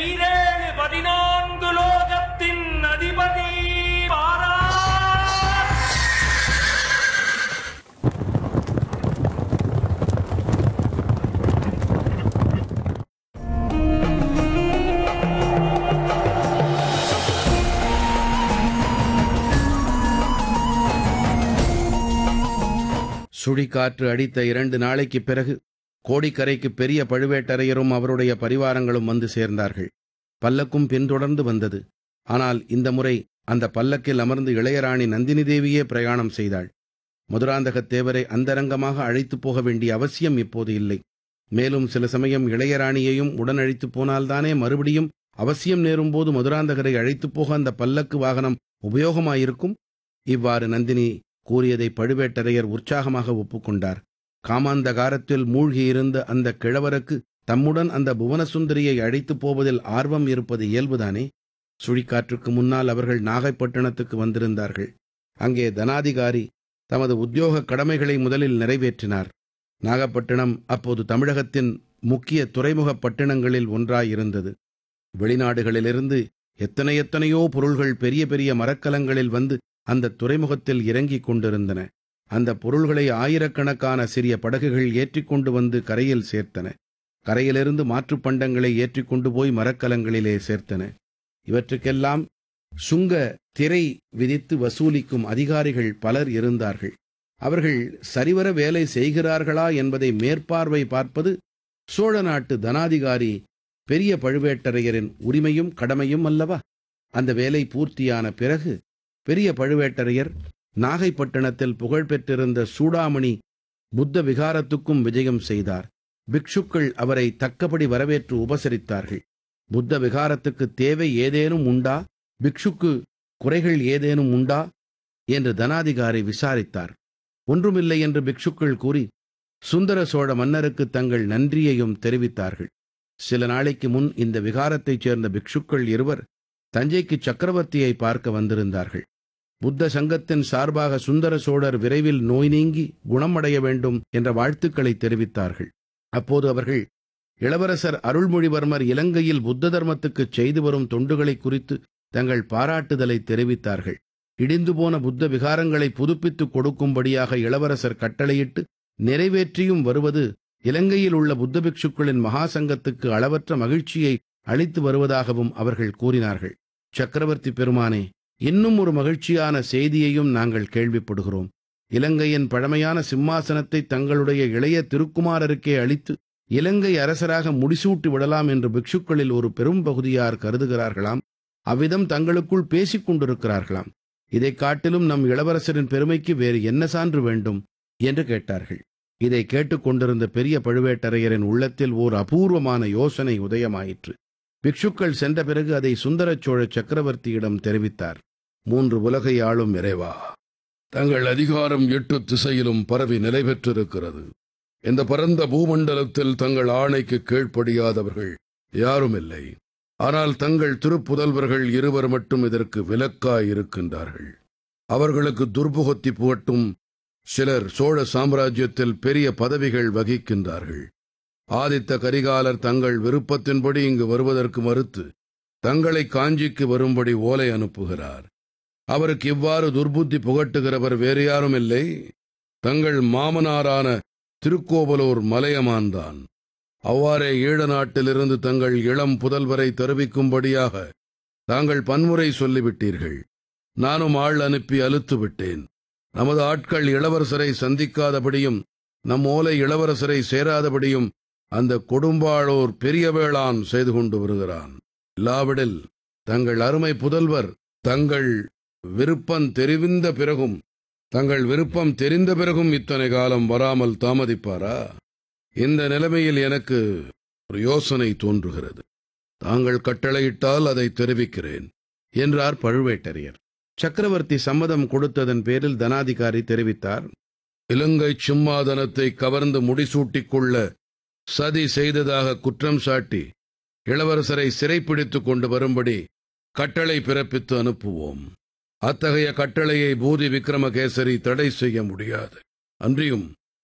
ஈரேழு பதினான்கு லோகத்தின் அதிபதி பாரா சுழிக்காற்று அடித்த இரண்டு நாளைக்குப் பிறகு கோடிக்கரைக்கு பெரிய பழுவேட்டரையரும் அவருடைய பரிவாரங்களும் வந்து சேர்ந்தார்கள் பல்லக்கும் பின்தொடர்ந்து வந்தது ஆனால் இந்த முறை அந்த பல்லக்கில் அமர்ந்து இளையராணி நந்தினி தேவியே பிரயாணம் செய்தாள் மதுராந்தகத் தேவரை அந்தரங்கமாக அழைத்துப் போக வேண்டிய அவசியம் இப்போது இல்லை மேலும் சில சமயம் இளையராணியையும் உடன் அழைத்துப் போனால்தானே மறுபடியும் அவசியம் நேரும்போது மதுராந்தகரை அழைத்துப் போக அந்த பல்லக்கு வாகனம் உபயோகமாயிருக்கும் இவ்வாறு நந்தினி கூறியதை பழுவேட்டரையர் உற்சாகமாக ஒப்புக்கொண்டார் காமாந்தகாரத்தில் மூழ்கியிருந்த அந்த கிழவருக்கு தம்முடன் அந்த புவனசுந்தரியை அழைத்துப் போவதில் ஆர்வம் இருப்பது இயல்புதானே சுழிக்காற்றுக்கு முன்னால் அவர்கள் நாகைப்பட்டினத்துக்கு வந்திருந்தார்கள் அங்கே தனாதிகாரி தமது உத்தியோக கடமைகளை முதலில் நிறைவேற்றினார் நாகப்பட்டினம் அப்போது தமிழகத்தின் முக்கிய துறைமுகப் பட்டினங்களில் ஒன்றாயிருந்தது வெளிநாடுகளிலிருந்து எத்தனை எத்தனையோ பொருள்கள் பெரிய பெரிய மரக்கலங்களில் வந்து அந்த துறைமுகத்தில் இறங்கிக் கொண்டிருந்தன அந்த பொருள்களை ஆயிரக்கணக்கான சிறிய படகுகள் ஏற்றிக்கொண்டு வந்து கரையில் சேர்த்தன கரையிலிருந்து மாற்றுப் பண்டங்களை ஏற்றிக்கொண்டு போய் மரக்கலங்களிலே சேர்த்தன இவற்றுக்கெல்லாம் சுங்க திரை விதித்து வசூலிக்கும் அதிகாரிகள் பலர் இருந்தார்கள் அவர்கள் சரிவர வேலை செய்கிறார்களா என்பதை மேற்பார்வை பார்ப்பது சோழ நாட்டு தனாதிகாரி பெரிய பழுவேட்டரையரின் உரிமையும் கடமையும் அல்லவா அந்த வேலை பூர்த்தியான பிறகு பெரிய பழுவேட்டரையர் நாகைப்பட்டினத்தில் புகழ்பெற்றிருந்த சூடாமணி புத்த விகாரத்துக்கும் விஜயம் செய்தார் பிக்ஷுக்கள் அவரை தக்கபடி வரவேற்று உபசரித்தார்கள் புத்த விகாரத்துக்கு தேவை ஏதேனும் உண்டா பிக்ஷுக்கு குறைகள் ஏதேனும் உண்டா என்று தனாதிகாரி விசாரித்தார் ஒன்றுமில்லை என்று பிக்ஷுக்கள் கூறி சுந்தர சோழ மன்னருக்கு தங்கள் நன்றியையும் தெரிவித்தார்கள் சில நாளைக்கு முன் இந்த விகாரத்தைச் சேர்ந்த பிக்ஷுக்கள் இருவர் தஞ்சைக்கு சக்கரவர்த்தியை பார்க்க வந்திருந்தார்கள் புத்த சங்கத்தின் சார்பாக சுந்தர சோழர் விரைவில் நோய் நீங்கி குணமடைய வேண்டும் என்ற வாழ்த்துக்களை தெரிவித்தார்கள் அப்போது அவர்கள் இளவரசர் அருள்மொழிவர்மர் இலங்கையில் புத்த தர்மத்துக்குச் செய்து வரும் தொண்டுகளை குறித்து தங்கள் பாராட்டுதலை தெரிவித்தார்கள் இடிந்து போன புத்த விகாரங்களை புதுப்பித்துக் கொடுக்கும்படியாக இளவரசர் கட்டளையிட்டு நிறைவேற்றியும் வருவது இலங்கையில் உள்ள புத்த பிக்ஷுக்களின் மகாசங்கத்துக்கு அளவற்ற மகிழ்ச்சியை அளித்து வருவதாகவும் அவர்கள் கூறினார்கள் சக்கரவர்த்தி பெருமானே இன்னும் ஒரு மகிழ்ச்சியான செய்தியையும் நாங்கள் கேள்விப்படுகிறோம் இலங்கையின் பழமையான சிம்மாசனத்தை தங்களுடைய இளைய திருக்குமாரருக்கே அளித்து இலங்கை அரசராக முடிசூட்டி விடலாம் என்று பிக்ஷுக்களில் ஒரு பெரும் பகுதியார் கருதுகிறார்களாம் அவ்விதம் தங்களுக்குள் பேசிக் கொண்டிருக்கிறார்களாம் இதைக் காட்டிலும் நம் இளவரசரின் பெருமைக்கு வேறு என்ன சான்று வேண்டும் என்று கேட்டார்கள் இதை கேட்டுக்கொண்டிருந்த பெரிய பழுவேட்டரையரின் உள்ளத்தில் ஓர் அபூர்வமான யோசனை உதயமாயிற்று பிக்ஷுக்கள் சென்ற பிறகு அதை சுந்தரச் சோழ சக்கரவர்த்தியிடம் தெரிவித்தார் மூன்று உலகை ஆளும் இறைவா தங்கள் அதிகாரம் எட்டு திசையிலும் பரவி நிலை பெற்றிருக்கிறது இந்த பரந்த பூமண்டலத்தில் தங்கள் ஆணைக்கு கீழ்ப்படியாதவர்கள் யாரும் இல்லை ஆனால் தங்கள் திருப்புதல்வர்கள் இருவர் மட்டும் இதற்கு விலக்காய் இருக்கின்றார்கள் அவர்களுக்கு துர்புகத்தி புகட்டும் சிலர் சோழ சாம்ராஜ்யத்தில் பெரிய பதவிகள் வகிக்கின்றார்கள் ஆதித்த கரிகாலர் தங்கள் விருப்பத்தின்படி இங்கு வருவதற்கு மறுத்து தங்களை காஞ்சிக்கு வரும்படி ஓலை அனுப்புகிறார் அவருக்கு இவ்வாறு துர்புத்தி புகட்டுகிறவர் வேறு யாரும் இல்லை தங்கள் மாமனாரான திருக்கோவலூர் மலையமான்தான் அவ்வாறே ஈழ நாட்டிலிருந்து தங்கள் இளம் புதல்வரை தெரிவிக்கும்படியாக தாங்கள் பன்முறை சொல்லிவிட்டீர்கள் நானும் ஆள் அனுப்பி அலுத்து விட்டேன் நமது ஆட்கள் இளவரசரை சந்திக்காதபடியும் நம் ஓலை இளவரசரை சேராதபடியும் அந்த கொடும்பாளோர் பெரிய வேளான் செய்து கொண்டு வருகிறான் இல்லாவிடில் தங்கள் அருமை புதல்வர் தங்கள் விருப்பம் தெரிவிந்த பிறகும் தங்கள் விருப்பம் தெரிந்த பிறகும் இத்தனை காலம் வராமல் தாமதிப்பாரா இந்த நிலைமையில் எனக்கு ஒரு யோசனை தோன்றுகிறது தாங்கள் கட்டளையிட்டால் அதை தெரிவிக்கிறேன் என்றார் பழுவேட்டரையர் சக்கரவர்த்தி சம்மதம் கொடுத்ததன் பேரில் தனாதிகாரி தெரிவித்தார் இலங்கை சிம்மாதனத்தை கவர்ந்து முடிசூட்டிக் கொள்ள சதி செய்ததாக குற்றம் சாட்டி இளவரசரை சிறைப்பிடித்துக் கொண்டு வரும்படி கட்டளை பிறப்பித்து அனுப்புவோம் அத்தகைய கட்டளையை பூதி விக்ரமகேசரி தடை செய்ய முடியாது அன்றியும்